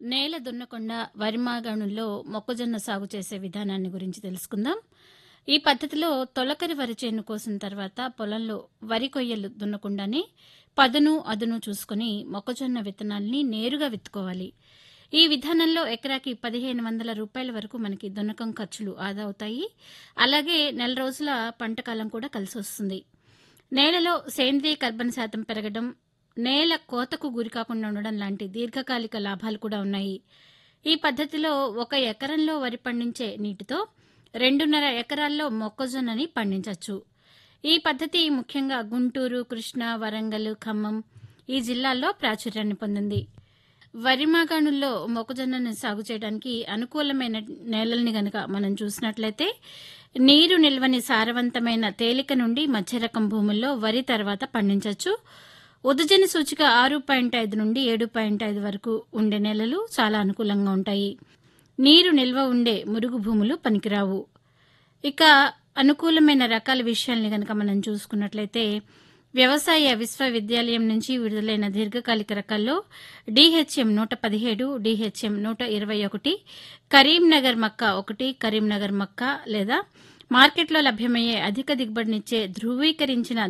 నేల దున్నకుండా వరిమాగాణుల్లో మొక్కజొన్న సాగు చేసే విధానాన్ని గురించి తెలుసుకుందాం ఈ పద్ధతిలో తొలకరి వరి చేను కోసిన తర్వాత పొలంలో వరి కొయ్యలు దున్నకుండానే పదును అదును చూసుకుని మొక్కజొన్న విత్తనాల్ని నేరుగా విత్తుకోవాలి ఈ విధానంలో ఎకరాకి పదిహేను వందల రూపాయల వరకు మనకి దున్నకం ఖర్చులు ఆదా అవుతాయి అలాగే నెల రోజుల పంటకాలం కూడా కలిసి వస్తుంది నేలలో సేంద్రీయ కర్బన శాతం పెరగడం నేల కోతకు గురికాకుండా ఉండడం లాంటి దీర్ఘకాలిక లాభాలు కూడా ఉన్నాయి ఈ పద్ధతిలో ఒక ఎకరంలో వరి పండించే నీటితో రెండున్నర ఎకరాల్లో మొక్కజొన్నని పండించవచ్చు ఈ పద్ధతి ముఖ్యంగా గుంటూరు కృష్ణా వరంగల్ ఖమ్మం ఈ జిల్లాల్లో ప్రాచుర్యాన్ని పొందింది వరి మాగాణుల్లో మొక్కజొన్నను సాగు చేయడానికి అనుకూలమైన నేలల్ని గనక మనం చూసినట్లయితే నీరు నిల్వని సారవంతమైన తేలిక నుండి మధ్య రకం భూముల్లో వరి తర్వాత పండించవచ్చు ఉదజని సూచిక ఆరు పాయింట్ ఐదు నుండి ఏడు పాయింట్ ఐదు వరకు ఉండే నేలలు చాలా అనుకూలంగా ఉంటాయి నీరు నిల్వ ఉండే మురుగు భూములు పనికిరావు ఇక అనుకూలమైన రకాల విషయాల్ని కనుక మనం చూసుకున్నట్లయితే వ్యవసాయ విశ్వవిద్యాలయం నుంచి విడుదలైన దీర్ఘకాలిక రకాల్లో డీహెచ్ఎం నూట పదిహేడు డీహెచ్ఎం నూట ఇరవై ఒకటి కరీంనగర్ మక్క ఒకటి కరీంనగర్ మక్క లేదా మార్కెట్లో లభ్యమయ్యే అధిక దిగుబడినిచ్చే ధృవీకరించిన